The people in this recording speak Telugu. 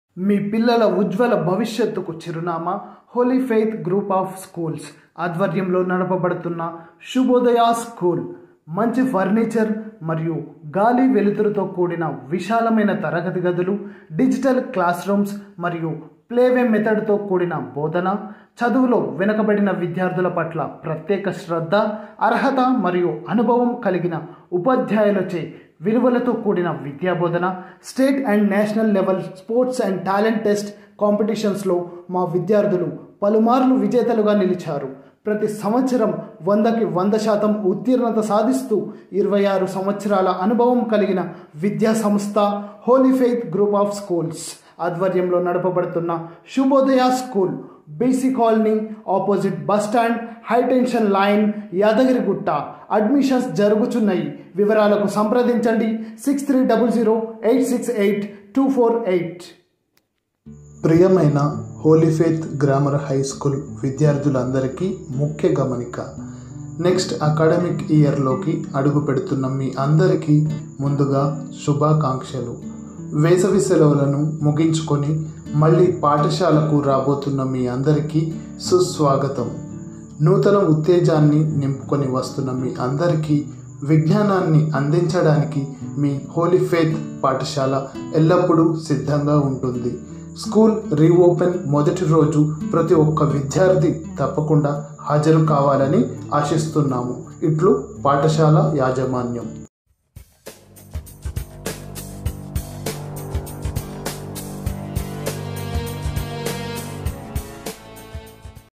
మీ పిల్లల ఉజ్వల భవిష్యత్తుకు చిరునామా holy faith group of schools ఆధ్వర్యంలో నడపబడుతున్న శుభోదయ స్కూల్ మంచి ఫర్నిచర్ మరియు గాలి వెలుతురుతో కూడిన విశాలమైన తరగతి గదులు డిజిటల్ క్లాస్ రూమ్స్ మరియు ప్లేవే మెథడ్తో కూడిన బోధన చదువులో వెనుకబడిన విద్యార్థుల పట్ల ప్రత్యేక శ్రద్ధ అర్హత మరియు అనుభవం కలిగిన ఉపాధ్యాయులచే విలువలతో కూడిన విద్యాబోధన state and national level sports and talent test కాంపిటీషన్స్లో మా విద్యార్థులు పలుమార్లు విజేతలుగా నిలిచారు ప్రతి సంవత్సరం వందకి వంద శాతం ఉత్తీర్ణత సాధిస్తూ ఇరవై ఆరు సంవత్సరాల అనుభవం కలిగిన విద్యా సంస్థ holy faith group of schools ఆధ్వర్యంలో నడపబడుతున్న Shubhodaya school BC colony opposite bus stand high tension line Yadagirigutta admissions జరుగుచున్నాయి వివరాలకు సంప్రదించండి six three double zero eight six eight two four eight ప్రియమైన holy faith grammar high school విద్యార్థులందరికీ ముఖ్య గమనిక నెక్స్ట్ అకాడమిక్ ఇయర్లోకి అడుగు పెడుతున్న మీ అందరికీ ముందుగా శుభాకాంక్షలు వేసవి సెలవులను ముగించుకొని మళ్ళీ పాఠశాలకు రాబోతున్న మీ అందరికీ సుస్వాగతం నూతన ఉత్తేజాన్ని నింపుకొని వస్తున్న మీ అందరికీ విజ్ఞానాన్ని అందించడానికి మీ హోలీ ఫెయిత్ పాఠశాల ఎల్లప్పుడూ సిద్ధంగా ఉంటుంది స్కూల్ రీఓపెన్ మొదటి రోజు ప్రతి ఒక్క విద్యార్థి తప్పకుండా హాజరు కావాలని ఆశిస్తున్నాము ఇట్లు పాఠశాల యాజమాన్యం